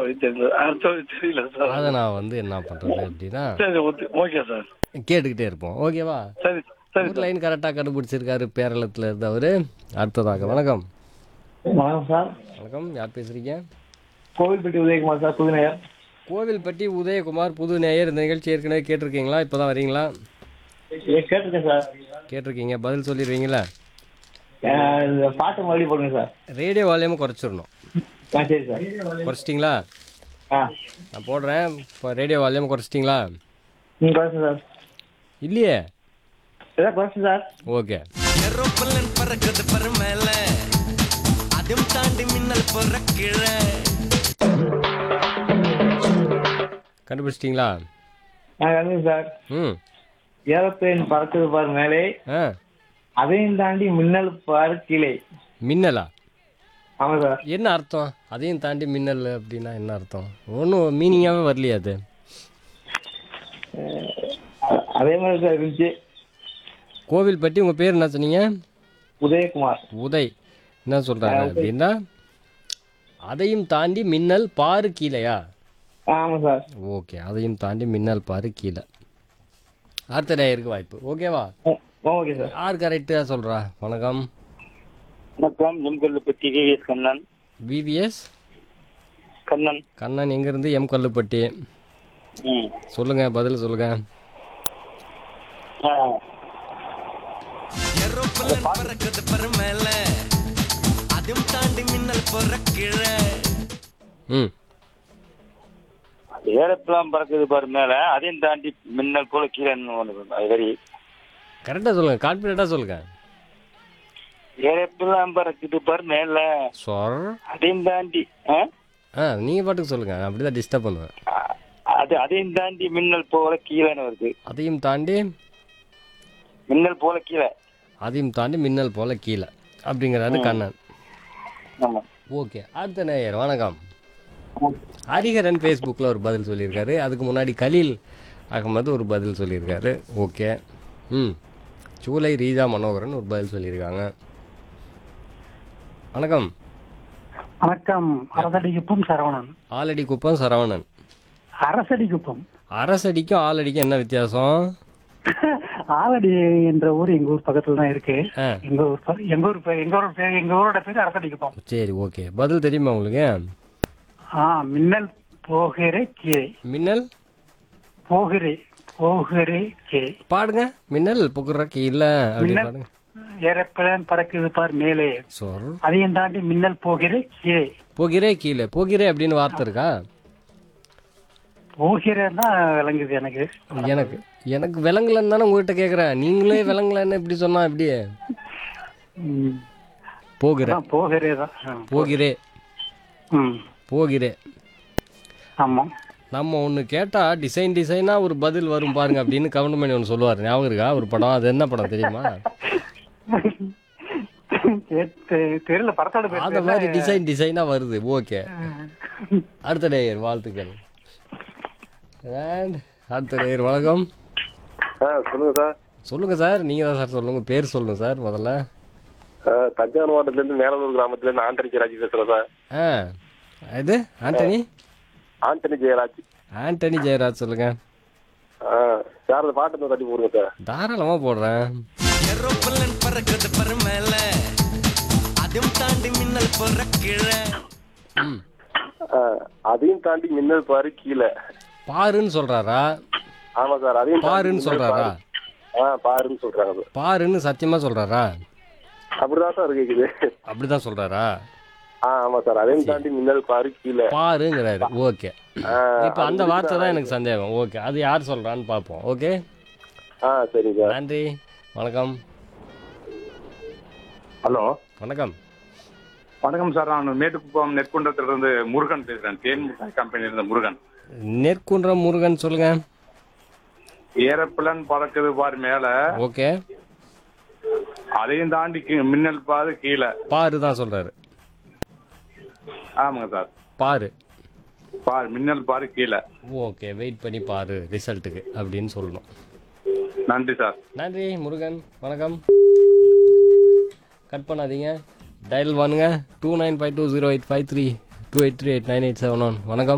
வழி தெரியல அடுத்த வழி தெரியல சார் அதை நான் வந்து என்ன பண்ணுறது அப்படின்னா சரி ஓகே ஓகே சார் கேட்டுக்கிட்டே இருப்போம் ஓகேவா சரி சரி ஒரு லைன் கரெக்டாக கண்டுபிடிச்சிருக்காரு பேரளத்தில் இருந்தவர் அடுத்ததாக வணக்கம் வணக்கம் சார் வணக்கம் யார் பேசுகிறீங்க கோவில்பட்டி உதயகுமார் சார் புதுநகர் கோவில்பட்டி உதயகுமார் புது நேயர் இந்த நிகழ்ச்சி ஏற்கனவே கேட்டிருக்கீங்களா இப்போ தான் வரீங்களா ஏ கேட்டிருக்கேன் சார் கேட்டிருக்கீங்க பதில் சொல்லிடுவீங்களா அஹ் இந்த பாட்டு மறுபடியும் போடுங்க சார் ரேடியோ வால்யூமும் குறைச்சிடணும் ஆ சரி சார் குறைச்சிட்டிங்களா ஆ நான் போடுறேன் இப்போ ரேடியோ வால்யூம் குறைச்சிட்டிங்களா நீங்கள் குறைச்சு சார் இல்லையே ஏதாவது குறைச்சு சார் ஓகே ஏரோப்ளேன் பறக்குது பரு மேல அதும் தாண்டி மின்னல் பறக்கிற கண்டுபிடிச்சிட்டிங்களா ஆ கண்டிப்பா சார் ம் ஏரோப்ளேன் பறக்குது பாரு மேலே ஆ அதையும் தாண்டி மின்னல் பாரு கீழே மின்னலா ஆமாம் சார் என்ன அர்த்தம் அதையும் தாண்டி மின்னல் அப்படின்னா என்ன அர்த்தம் ஒன்றும் மீனிங்காகவே வரலையே அது அ- அதே மாதிரி சார் இருந்துச்சு கோவில்பட்டி உங்கள் பேர் என்ன சொன்னீங்க உதயகுமார் உதய் என்ன சொல்கிறாங்க அப்படின்னா அதையும் தாண்டி மின்னல் பாரு கீழையா ஆமாம் சார் ஓகே அதையும் தாண்டி மின்னல் பாரு கீழே அடுத்த நேயருக்கு வாய்ப்பு ஓகேவா ஓ- ஓகே சார் யார் கரெக்டாக சொல்கிறா வணக்கம் வணக்கம் எம்கல்லுப்பட்டி விவிஎஸ் கண்ணன் விவிஎஸ் கண்ணன் கண்ணன் எங்கேருந்து எம் கல்லுப்பட்டி ம் சொல்லுங்கள் பதில் சொல்லுங்கள் ஆ ஏரோப்ளேன் பறக்குது பரு மேல அதும் தாண்டி மின்னல் பறக்கிற ம் ஏரோப்ளான் பறக்குது பாரு மேல அதையும் தாண்டி மின்னல் போல கீழே ஒன்று அது வரி கரெக்டாக சொல்லுங்கள் கான்ஃபிடெண்ட்டாக சொல்லுங்கள் ஏரோப்ளான் பறக்குது பாரு மேல சொர் அதையும் தாண்டி ஆ? ஆ நீங்கள் பாட்டுக்கு சொல்லுங்கள் அப்படி தான் டிஸ்டர்ப் பண்ணுவேன் அ- அது அதையும் தாண்டி மின்னல் போல கீழேன்னு வருது அதையும் தாண்டி மின்னல் போல கீழே அதையும் தாண்டி மின்னல் போல கீழே அப்படிங்கிறாரு கண்ணன் ஆமா ஓகே அடுத்த நேயர் வணக்கம் ஹரிஹரன் ஃபேஸ்புக்கில் ஒரு பதில் சொல்லியிருக்காரு அதுக்கு முன்னாடி கலீல் அகமது ஒரு பதில் சொல்லியிருக்காரு ஓகே ம் சூலை ரீஜா மனோகரன் ஒரு பதில் சொல்லியிருக்காங்க வணக்கம் வணக்கம் அரசடிக்குப்பம் சரவணன் ஆலடி குப்பம் சரவணன் அரசடிக்குப்பம் அரசடிக்கும் ஆலடிக்கும் என்ன வித்தியாசம் ஆலடி என்ற ஊர் எங்க ஊர் பக்கத்துல தான் இருக்கு ஆ எங்க ஊர் ப- எங்க ஊர் பே- எங்க ஊர் பேர் எங்க ஊரோட பேர் அரசடிக்குப்பம் சரி ஓகே பதில் தெரியுமா உங்களுக்கு ஆ மின்னல் போகிறே கீழே மின்னல் போகிறே போகிறே கீழே பாடுங்க மின்னல் புகுற கீழே அப்படி மின்னல் பாடுங்க ஏரோப்ளேன் பறக்குது பார் மேலே சொல் அதையும் தாண்டி மின்னல் போகிறே கீழே போகிறே கீழே போகிறே அப்படின்னு வார்த்தை இருக்கா போகிறேன்னா விளங்குது எனக்கு எனக்கு எனக்கு விலங்குலன்னு தானே உங்ககிட்ட கேட்குறேன் நீங்களே விலங்குலன்னு இப்படி சொன்னா எப்படி ம். போகிற அதான் போகிறே தான் ஆ. போகிறே ம் போகிறே ஆமா நம்ம ஒன்று கேட்டால் டிசைன் டிசைனாக ஒரு பதில் வரும் பாருங்க அப்படின்னு கவுண்டமணி ஒன்று சொல்லுவார் ஞாபகம் இருக்கா ஒரு படம் அது என்ன படம் தெரியுமா கேட்டு தெரியல படத்தோட பேர் அந்த மாதிரி டிசைன் டிசைனாக வருது ஓகே அடுத்த நேயர் வாழ்த்துக்கள் And அடுத்த நேயர் வணக்கம் ஆ சொல்லுங்க சார் சொல்லுங்க சார் நீங்க தான் சார் சொல்லுங்க பேர் சொல்லுங்க சார் முதல்ல ஆ, தஞ்சாவூர் மாவட்டத்திலேருந்து மேலூர் கிராமத்துலேருந்து ஆண்டனி ஜெயராஜ் பேசுகிறேன் சார் ஆ இது ஆண்டனி ஆண்டனி ஜெயராஜ் ஆண்டனி ஜெயராஜ் சொல்லுங்க ஆ சார் அந்த பாட்டு வந்து தட்டி போடுங்க சார் தாராளமாக போடுறேன் ஏரோப்ளேன் பறக்குது பரு மேல அதும் தாண்டி மின்னல் பறக்கிற ம் ஆ, அதையும் தாண்டி மின்னல் பாரு கீழே பாருன்னு சொல்றாரா ஆமா சார் அதையும் தாண்டி பாருன்னு மின்னல் சொல்றாரா பாரு. ஆ பாருன்னு சொல்றாங்க சார் பாருன்னு சத்தியமா சொல்றாரா அப்படிதான் சார் கேக்குது அப்படிதான் சொல்றாரா ஆ ஆமா சார் அதையும் தாண்டி மின்னல் பாரு கீழே பாருங்கிறாரு ஓகே ஆ, இப்போ அந்த வார்த்தை தான் எனக்கு சந்தேகம் ஓகே அது யார் சொல்றான்னு பார்ப்போம் ஓகே ஆ சரி சார் நன்றி வணக்கம் ஹலோ வணக்கம் வணக்கம் சார் நான் மேட்டுக்குப்பம் நெற்குன்றத்திலிருந்து முருகன் பேசுறேன் தேன் கம்பெனியில இருந்த முருகன் நெற்குன்றம் முருகன் சொல்லுங்க ஏரோப்ளேன் பறக்குது பார் மேல ஓகே அதையும் தாண்டி கீ- மின்னல் பாரு கீழே பாரு தான் சொல்றாரு ஆமாங்க சார் பாரு பார் மின்னல் பாரு கீழே ஓகே வெயிட் பண்ணி பாரு ரிசல்ட்டுக்கு அப்படின்னு சொல்லணும் நன்றி சார் நன்றி முருகன் வணக்கம் கட் பண்ணாதீங்க டயல் பண்ணுங்க two nine five two zero eight five three two eight three eight nine eight seven one வணக்கம்